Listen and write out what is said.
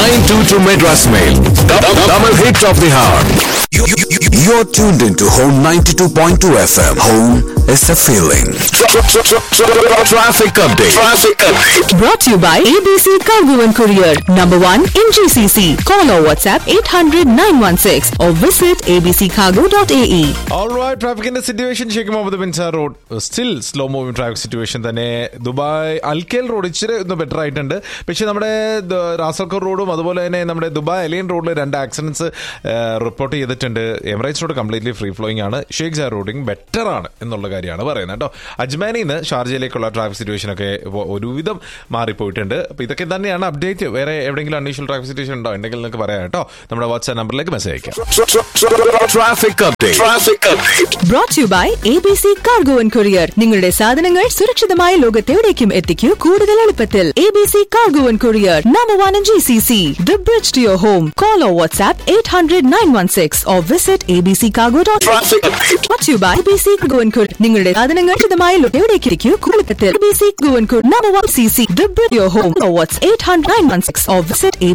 922 Madras Mail. Tamil hit of the hour. You, you, you, you're tuned into Home 92.2 FM. Home is a feeling. Traffic update. Traffic update. Brought to you by ABC Cargo and Courier, number one in GCC. Call or WhatsApp 800 916 or visit abccargo.ae. Alright ട്രാഫിക്കിന്റെ situation Sheikh Mohammed bin സാർ road still slow moving traffic situation തന്നെ Dubai Al Khail road ഇച്ചിരി ഒന്ന് better ആയിട്ടുണ്ട് പക്ഷേ നമ്മുടെ the- Ras Al Khor റോഡും അതുപോലെ തന്നെ നമ്മുടെ ദുബായ് അലിയൻ റോഡിൽ രണ്ട് ആക്സിഡൻസ് റിപ്പോർട്ട് ചെയ്തിട്ടുണ്ട് Emirates road completely free flowing ആണ് ഷെയ്ഖ് സാർ റോഡിങ് ബെറ്റർ ആണ് എന്നുള്ള കാര്യമാണ് പറയുന്നത് കേട്ടോ അജ്മാനിൽ നിന്ന് ഷാർജയിലേക്കുള്ള ട്രാഫിക് സിറ്റുവേഷൻ ഒക്കെ ഇപ്പോൾ ഒരുവിധം മാറിപ്പോയിട്ടുണ്ട് അപ്പോൾ ഇതൊക്കെ തന്നെയാണ് അപ്ഡേറ്റ് വേറെ എവിടെയെങ്കിലും അൺയൂഷ്വൽ ട്രാഫിക് സിറ്റുവേഷൻ ഉണ്ടോ ഉണ്ടെങ്കിൽ നിങ്ങൾക്ക് പറയാം കേട്ടോ നമ്മുടെ വാട്സ്ആപ്പ് നമ്പറിലേക്ക് മെസ്സേജ് അയക്കാം Traffic update. Traffic update. Brought to you by ABC Cargo and Courier. നിങ്ങളുടെ സാധനങ്ങൾ സുരക്ഷിതമായ ലോകത്തെവിടേക്കും എത്തിക്കൂ കൂടുതൽ എളുപ്പത്തിൽ ABC Cargo and Courier, number one in GCC. The bridge to your home. Call or WhatsApp 800 916 or visit abccargo.ae. Traffic update. Brought to you by ABC Cargo and Courier. നിങ്ങളുടെ സാധനങ്ങൾ സുരക്ഷിതമായ ലോകത്തെവിടേക്ക് എത്തിക്കൂ കൂടുതൽ എളുപ്പത്തിൽ ABC Cargo and Courier, number one CC. The bridge to your home or WhatsApp 800 916 or visit